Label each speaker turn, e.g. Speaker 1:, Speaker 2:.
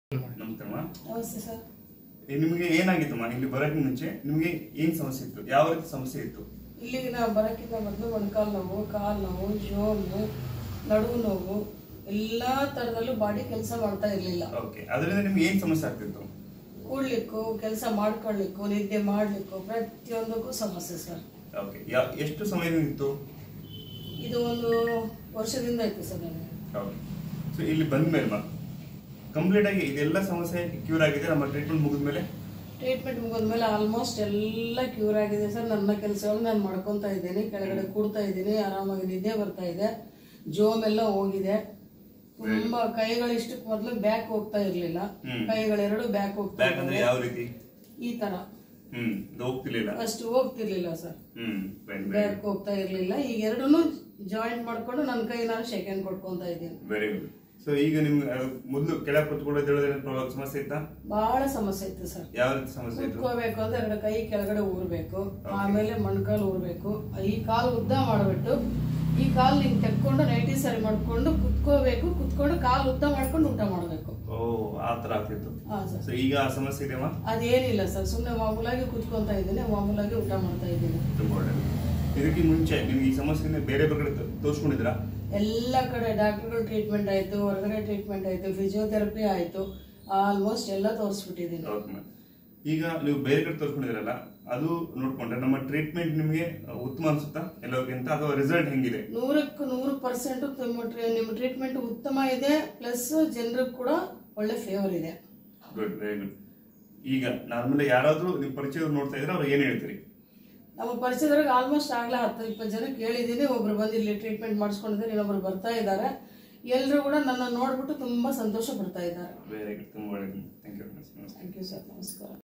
Speaker 1: ನಮಸ್ಕಾರಮ್ಮ
Speaker 2: ನಮಸ್ತೆ ಸರ್
Speaker 1: ಏ, ನಿಮಗೆ ಏನಾಗಿತ್ತಮ್ಮ ಇಲ್ಲಿ ಬರೋಕೆ ಮುಂಚೆ ನಿಮಗೆ ಏನ್ ಸಮಸ್ಯೆ ಇತ್ತು ಯಾವ ರೀತಿ ಸಮಸ್ಯೆ ಇತ್ತು
Speaker 2: ಇಲ್ಲಿಗೆ ನಾವು ಬರೋಕ್ಕಿಂತ ಮೊದಲು ಮೊಣಕಾಲು ನೋವು ಕಾಲು ನೋವು ಜೋಮು ನಡುವು ನೋವು ಎಲ್ಲ ಥರದಲ್ಲೂ ಬಾಡಿ ಕೆಲಸ ಮಾಡ್ತಾ ಇರಲಿಲ್ಲ
Speaker 1: ಓಕೆ ಅದರಿಂದ ನಿಮ್ಗೆ ಏನ್ ಸಮಸ್ಯೆ ಆಗ್ತಿತ್ತು
Speaker 2: ಕೂಡ್ಲಿಕ್ಕೂ ಕೆಲಸ ಮಾಡ್ಕೊಳ್ಳಿಕ್ಕೂ ನಿದ್ದೆ ಮಾಡ್ಲಿಕ್ಕೂ ಪ್ರತಿಯೊಂದಕ್ಕೂ ಸಮಸ್ಯೆ ಸರ್
Speaker 1: ಓಕೆ ಯಾ ಎಷ್ಟು ಸಮಯದಿಂದ ಇತ್ತು
Speaker 2: ಇದು ಒಂದು ವರ್ಷದಿಂದ ಆಯ್ತು ಸರ್ ನನಗೆ
Speaker 1: ಓಕೆ ಸೊ ಇಲ್ಲಿ ಬಂದ್ಮೇಲೆ ಕಂಪ್ಲೀಟ್ ಆಗಿ ಇದೆಲ್ಲ ಸಮಸ್ಯೆ ಕ್ಯೂರ್ ಆಗಿದೆ ನಮ್ಮ ಟ್ರೀಟ್ಮೆಂಟ್ ಮುಗಿದ್ಮೇಲೆ
Speaker 2: ಟ್ರೀಟ್ಮೆಂಟ್ ಮುಗಿದ್ಮೇಲೆ ಆಲ್ಮೋಸ್ಟ್ ಎಲ್ಲ ಕ್ಯೂರ್ ಆಗಿದೆ ಸರ್ ನನ್ನ ಕೆಲಸಗಳು ನಾನು ಮಾಡ್ಕೊತಾ ಇದ್ದೀನಿ ಕೆಳಗಡೆ ಕೂಡ್ತಾ ಇದ್ದೀನಿ ಆರಾಮಾಗಿ ನಿದ್ದೆ ಬರ್ತಾ ಇದೆ ಜೋಮ್ ಎಲ್ಲ ಹೋಗಿದೆ ತುಂಬಾ ಕೈಗಳು ಇಷ್ಟಕ್ಕೆ ಮೊದಲು ಬ್ಯಾಕ್ ಹೋಗ್ತಾ ಇರ್ಲಿಲ್ಲ
Speaker 1: ಹ್ಮ್.
Speaker 2: ಕೈಗಳೆರಡು ಬ್ಯಾಕ್ ಹೋಗ್ತಾ
Speaker 1: ಬ್ಯಾಕ್ ಅಂದ್ರೆ ಯಾವ ರೀತಿ
Speaker 2: ಈ ತರ
Speaker 1: ಹ್ಮ್ ಇದು ಹೋಗ್ತಿರ್ಲಿಲ್ಲ
Speaker 2: ಅಷ್ಟು ಹೋಗ್ತಿರ್ಲಿಲ್ಲ ಸರ್
Speaker 1: ಹ್ಮ್ fine, very
Speaker 2: ಬ್ಯಾಕ್ ಹೋಗ್ತಾ ಇರ್ಲಿಲ್ಲ ಈಗ ಎರಡನ್ನೂ ಜಾಯಿಂಟ್ ಮಾಡ್ಕೊಂಡು ನನ್ನ ಕೈ ನಾನು ಸೆಕೆಂಡ್ ಕೊಟ್ಕೊಂತ ಇದ್ದೀನಿ
Speaker 1: ವೆರಿ ಗುಡ್ ಸೊ ಈಗ ನಿಮ್ಗೆ ಆ, ಮೊದ್ಲು ಕೆಳಗೆ ಕುತ್ಕೊಳ್ಳೋದು ಪ್ರಾಬ್ಲಮ್ ಸಮಸ್ಯೆ ಇತ್ತಾ
Speaker 2: ಬಹಳ ಸಮಸ್ಯೆ ಇತ್ತು ಸರ್
Speaker 1: ಯಾವ ರೀತಿ ಸಮಸ್ಯೆ ಇತ್ತು
Speaker 2: ಕುತ್ಕೋಬೇಕು ಅಂದ್ರೆ ಎರಡು ಕೈ ಕೆಳಗಡೆ ಊರ್ಬೇಕು ಆಮೇಲೆ ಮೊಣಕಾಲು ಊರ್ಬೇಕು ಈ ಕಾಲು ಉದ್ದ ಮಾಡ್ಬಿಟ್ಟು ಈ ಕಾಲು ಹಿಂಗ್ ತೆಕ್ಕೊಂಡು ನೈಟಿ ಸರಿ ಮಾಡ್ಕೊಂಡು ಕುತ್ಕೋಬೇಕು ಕುತ್ಕೊಂಡು ಕಾಲು ಉದ್ದ ಮಾಡ್ಕೊಂಡು ಊಟ ಮಾಡ್ಬೇಕು
Speaker 1: ಓ ಆ ತರ ಆಗ್ತಿತ್ತು
Speaker 2: ಹಾ ಸರ್
Speaker 1: ಸೊ ಈಗ ಆ ಸಮಸ್ಯೆ ಇದೆಯಮ್ಮ
Speaker 2: ಅದೇನಿಲ್ಲ ಸರ್ ಸುಮ್ಮನೆ ಮಾಮೂಲಾಗಿ ಕುತ್ಕೊಂತ ಇದ್ದೀನಿ ಮಾಮೂಲಾಗಿ ಊಟ ಮಾಡ್ತಾ ಇದ್ದೀನಿ
Speaker 1: ತುಂಬಾ ಒಳ್ಳೆಯದು ಇದಕ್ಕೆ ಮುಂಚೆ ನಿಮ್ಗೆ ಈ ಸಮಸ್ಯೆನ ಬೇರೆ ಬೇರೆ ಕಡೆ ತೋರಿಸ್ಕೊಂಡಿದ್ರಾ
Speaker 2: ಎಲ್ಲ ಕಡೆ ಡಾಕ್ಟರ್ಗಳು ಟ್ರೀಟ್ಮೆಂಟ್ ಆಯ್ತು ಹೊರಗಡೆ ಟ್ರೀಟ್ಮೆಂಟ್ ಆಯ್ತು ಫಿಸಿಯೋಥೆರಪಿ ಆಯ್ತು ಆಲ್ಮೋಸ್ಟ್ ಎಲ್ಲ ತೋರಿಸ್ಬಿಟ್ಟಿದ್ದೀನಿ
Speaker 1: ಓಕೆ ಮ್ಯಾಮ್ ಈಗ ನೀವು ಬೇರೆ ಕಡೆ ತೋರಿಸ್ಕೊಂಡಿದ್ರಲ್ಲ ಅದು ನೋಡ್ಕೊಂಡ್ರೆ ನಮ್ಮ ಟ್ರೀಟ್ಮೆಂಟ್ ನಿಮಗೆ ಉತ್ತಮ ಅನ್ಸುತ್ತಾ ಎಲ್ಲೋಕ್ಕಿಂತ ಅಥವಾ ರಿಸಲ್ಟ್ ಹೆಂಗಿದೆ
Speaker 2: ನೂರಕ್ಕೂ ನೂರು ಪರ್ಸೆಂಟ್ ನಿಮ್ಮ ಟ್ರೀಟ್ಮೆಂಟ್ ಉತ್ತಮ ಇದೆ ಪ್ಲಸ್ ಜನರಿಗೆ ಕೂಡ ಒಳ್ಳೆ ಫೇವರ್ ಇದೆ
Speaker 1: ಗುಡ್ ವೆರಿ ಗುಡ್ ಈಗ ನಾರ್ಮಲ್ ಯಾರಾದ್ರೂ ನೀವು ಪರಿಚಯ ನೋಡ್ತಾ ಇದ್ರೆ ಅವ್ರು ಏನ್ ಹೇಳ್ತೀರಿ
Speaker 2: ನಮ್ಮ ಪರಿಚಯದವ್ರಿಗೆ ಆಲ್ಮೋಸ್ಟ್ ಆಗ್ಲೇ ಹತ್ತು ಇಪ್ಪತ್ತು ಜನ ಕೇಳಿದ್ದೀನಿ ಒಬ್ರು ಬಂದು ಇಲ್ಲಿ ಟ್ರೀಟ್ಮೆಂಟ್ ಮಾಡಿಸ್ಕೊಂಡಿದ್ದಾರೆ ಇನ್ನೊಬ್ರು ಬರ್ತಾ ಇದ್ದಾರೆ ಎಲ್ಲರೂ ಕೂಡ ನನ್ನ ನೋಡ್ಬಿಟ್ಟು ತುಂಬಾ ಸಂತೋಷ ಪಡ್ತಾ ಇದ್ದಾರೆ
Speaker 1: ವೆರಿ ಗುಡ್ ತುಂಬಾ ಒಳ್ಳೆಯದು thank you
Speaker 2: thank you sir ನಮಸ್ಕಾರ